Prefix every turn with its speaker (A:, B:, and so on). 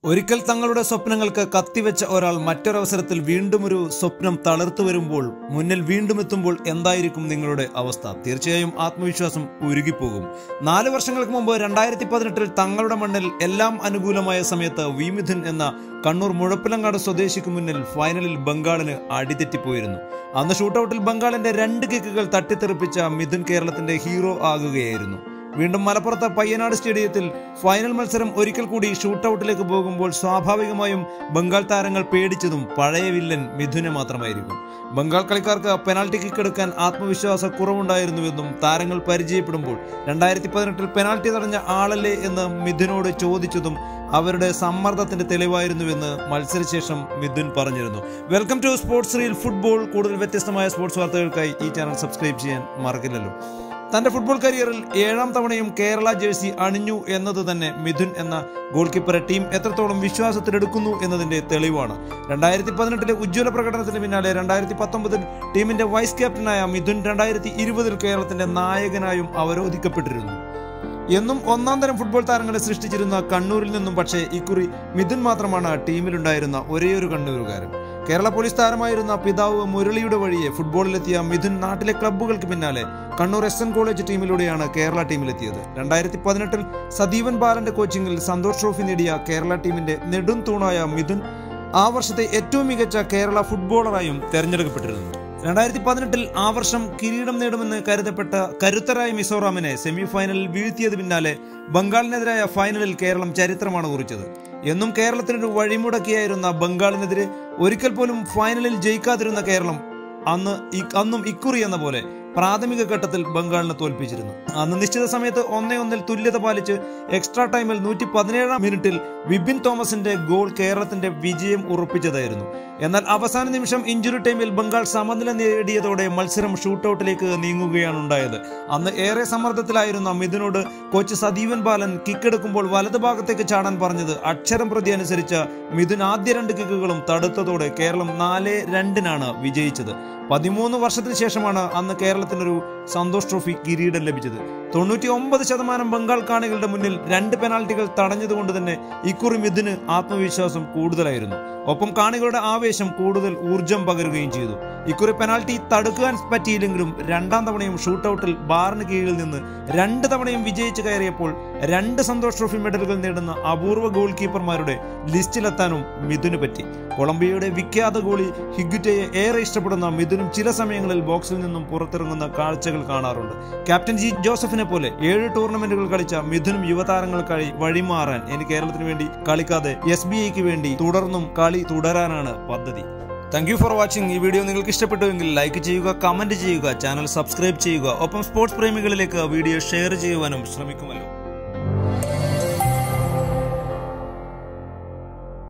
A: ഒരിക്കൽ തങ്ങളുടെ സ്വപ്നങ്ങൾക്ക് കത്തിവെച്ച ഒരാൾ മറ്റൊരവസരത്തിൽ വീണ്ടും ഒരു സ്വപ്നം തളർത്തു വരുമ്പോൾ മുന്നിൽ വീണ്ടും എത്തുമ്പോൾ എന്തായിരിക്കും നിങ്ങളുടെ അവസ്ഥ തീർച്ചയായും ആത്മവിശ്വാസം ഉരുകിപ്പോകും നാല് വർഷങ്ങൾക്ക് മുമ്പ് രണ്ടായിരത്തി പതിനെട്ടിൽ തങ്ങളുടെ മണ്ണിൽ എല്ലാം അനുകൂലമായ സമയത്ത് വി മിഥുൻ എന്ന കണ്ണൂർ മുഴപ്പിലങ്ങാട് സ്വദേശിക്ക് മുന്നിൽ ഫൈനലിൽ ബംഗാളിന് അടിതെറ്റിപ്പോയിരുന്നു അന്ന് ഷൂട്ടൌട്ടിൽ ബംഗാളിന്റെ രണ്ട് കിക്കുകൾ തട്ടിത്തെറിപ്പിച്ച മിഥുൻ കേരളത്തിന്റെ ഹീറോ ആകുകയായിരുന്നു വീണ്ടും മലപ്പുറത്ത് പയ്യനാട് സ്റ്റേഡിയത്തിൽ ഫൈനൽ മത്സരം ഒരിക്കൽ കൂടി ഷൂട്ടൌട്ടിലേക്ക് പോകുമ്പോൾ സ്വാഭാവികമായും ബംഗാൾ താരങ്ങൾ പേടിച്ചതും പഴയ വില്ലൻ മിഥുനെ മാത്രമായിരിക്കും ബംഗാൾ കളിക്കാർക്ക് പെനാൽറ്റി കിക്ക് എടുക്കാൻ ആത്മവിശ്വാസ കുറവുണ്ടായിരുന്നുവെന്നും താരങ്ങൾ പരിചയപ്പെടുമ്പോൾ രണ്ടായിരത്തി പതിനെട്ടിൽ പെനാൽറ്റി തടഞ്ഞ ആളല്ലേ എന്ന് മിഥുനോട് ചോദിച്ചതും അവരുടെ സമ്മർദ്ദത്തിന്റെ തെളിവായിരുന്നുവെന്ന് മത്സരശേഷം മിഥുൻ പറഞ്ഞിരുന്നു welcome to sports reel football കൂടുതൽ വ്യത്യസ്തമായ സ്പോർട്സ് വാർത്തകൾക്കായി ഈ ചാനൽ സബ്സ്ക്രൈബ് ചെയ്യാൻ മറക്കില്ലല്ലോ തന്റെ ഫുട്ബോൾ കരിയറിൽ ഏഴാം തവണയും കേരള ജേഴ്സി അണിഞ്ഞു എന്നത് തന്നെ മിഥുൻ എന്ന ഗോൾ കീപ്പറെ ടീം എത്രത്തോളം വിശ്വാസത്തിലെടുക്കുന്നു എന്നതിന്റെ തെളിവാണ് രണ്ടായിരത്തി പതിനെട്ടിലെ ഉജ്ജ്വല പ്രകടനത്തിന് പിന്നാലെ രണ്ടായിരത്തി പത്തൊമ്പതിൽ ടീമിന്റെ വൈസ് ക്യാപ്റ്റനായ മിഥുൻ രണ്ടായിരത്തി ഇരുപതിൽ കേരളത്തിന്റെ നായകനായും അവരോധിക്കപ്പെട്ടിരുന്നു എന്നും ഒന്നാം തരം ഫുട്ബോൾ താരങ്ങളെ സൃഷ്ടിച്ചിരുന്ന കണ്ണൂരിൽ നിന്നും പക്ഷേ ഇക്കുറി മിഥുൻ മാത്രമാണ് ടീമിലുണ്ടായിരുന്ന ഒരേയൊരു കണ്ണൂരുകാരൻ കേരള പോലീസ് താരമായിരുന്ന പിതാവ് മുരളിയുടെ വഴിയെ ഫുട്ബോളിലെത്തിയ മിഥുൻ നാട്ടിലെ ക്ലബ്ബുകൾക്ക് പിന്നാലെ കണ്ണൂർ എസ് എൻ കോളേജ് ടീമിലൂടെയാണ് കേരള ടീമിലെത്തിയത് രണ്ടായിരത്തി പതിനെട്ടിൽ സദീവൻ ബാലന്റെ കോച്ചിങ്ങിൽ സന്തോഷ് ട്രോഫി നേടിയ കേരള ടീമിന്റെ നെടും തൂണായ മിഥുൻ ആ വർഷത്തെ ഏറ്റവും മികച്ച കേരള ഫുട്ബോളറായും തെരഞ്ഞെടുക്കപ്പെട്ടിരുന്നു രണ്ടായിരത്തി പതിനെട്ടിൽ ആ വർഷം കിരീടം നേടുമെന്ന് കരുതപ്പെട്ട കരുത്തരായ മിസോറാമിനെ സെമി ഫൈനലിൽ വീഴ്ത്തിയത് പിന്നാലെ ബംഗാളിനെതിരായ ഫൈനലിൽ കേരളം ചരിത്രമാണ് കുറിച്ചത് എന്നും കേരളത്തിനൊരു വഴിമുടക്കിയായിരുന്ന ബംഗാളിനെതിരെ ഒരിക്കൽ പോലും ഫൈനലിൽ ജയിക്കാതിരുന്ന കേരളം അന്ന് ഇ- അന്നും ഇക്കുറി എന്ന പോലെ പ്രാഥമിക ഘട്ടത്തിൽ ബംഗാളിനെ തോൽപ്പിച്ചിരുന്നു അന്ന് നിശ്ചിത സമയത്ത് ഒന്നേ ഒന്നിൽ തുല്യത പാലിച്ച് എക്സ്ട്രാ ടൈമിൽ നൂറ്റി പതിനേഴാം മിനിറ്റിൽ വിപിൻ തോമസിന്റെ ഗോൾ കേരളത്തിന്റെ വിജയം ഉറപ്പിച്ചതായിരുന്നു എന്നാൽ അവസാന നിമിഷം ഇഞ്ചുറി ടൈമിൽ ബംഗാൾ സമനില നേടിയതോടെ മത്സരം ഷൂട്ടൌട്ടിലേക്ക് നീങ്ങുകയാണ് ഉണ്ടായത് അന്ന് ഏറെ സമ്മർദ്ദത്തിലായിരുന്ന മിഥുനോട് കോച്ച് സദീവൻ ബാലൻ കിക്കെടുക്കുമ്പോൾ വലത് ഭാഗത്തേക്ക് ചാടാൻ പറഞ്ഞത് അക്ഷരം പ്രതി അനുസരിച്ച മിഥുൻ ആദ്യ രണ്ട് കിക്കുകളും തടുത്തതോടെ കേരളം നാല് രണ്ടിനാണ് വിജയിച്ചത് പതിമൂന്ന് വർഷത്തിന് ശേഷമാണ് അന്ന് കേരളത്തിനൊരു സന്തോഷ് ട്രോഫി കിരീടം ലഭിച്ചത് തൊണ്ണൂറ്റി ഒമ്പത് ശതമാനം ബംഗാൾ കാണികളുടെ മുന്നിൽ രണ്ട് പെനാൽറ്റികൾ തടഞ്ഞതുകൊണ്ട് തന്നെ ഇക്കുറി മിഥുന് ആത്മവിശ്വാസം കൂടുതലായിരുന്നു ഒപ്പം കാണികളുടെ ആവേശം കൂടുതൽ ഊർജം പകരുകയും ചെയ്തു ഇക്കുറി പെനാൽറ്റി തടുക്കാൻ പറ്റിയില്ലെങ്കിലും രണ്ടാം തവണയും ഷൂട്ടൌട്ടിൽ ബാറിന് കീഴിൽ നിന്ന് രണ്ട് തവണയും വിജയിച്ച് കയറിയപ്പോൾ രണ്ട് സന്തോഷ് ട്രോഫി മെഡലുകൾ നേടുന്ന അപൂർവ ഗോൾ കീപ്പർമാരുടെ ലിസ്റ്റിലെത്താനും മിഥുന് പറ്റി കൊളംബിയയുടെ വിഖ്യാത ഗോളി ഹിഗുറ്റയെ ഏറെ ഇഷ്ടപ്പെടുന്ന മിഥുനും ചില സമയങ്ങളിൽ ബോക്സിൽ നിന്നും പുറത്തിറങ്ങുന്ന കാഴ്ചകൾ കാണാറുണ്ട് ക്യാപ്റ്റൻ ജി ജോസഫിനെ പോലെ ഏഴ് ടൂർണമെന്റുകൾ കളിച്ച മിഥുനും യുവതാരങ്ങൾക്കായി വഴിമാറാൻ ഇനി കേരളത്തിന് വേണ്ടി കളിക്കാതെ എസ് ബി ഐക്ക് വേണ്ടി തുടർന്നും കളി തുടരാനാണ് പദ്ധതി താങ്ക് യു ഫോർ വാച്ചിങ് ഈ വീഡിയോ നിങ്ങൾക്ക് ഇഷ്ടപ്പെട്ടുവെങ്കിൽ ലൈക്ക് ചെയ്യുക കമന്റ് ചെയ്യുക ചാനൽ സബ്സ്ക്രൈബ് ചെയ്യുക ഒപ്പം സ്പോർട്സ് പ്രേമികളിലേക്ക് വീഡിയോ ഷെയർ ചെയ്യുവാനും ശ്രമിക്കുമല്ലോ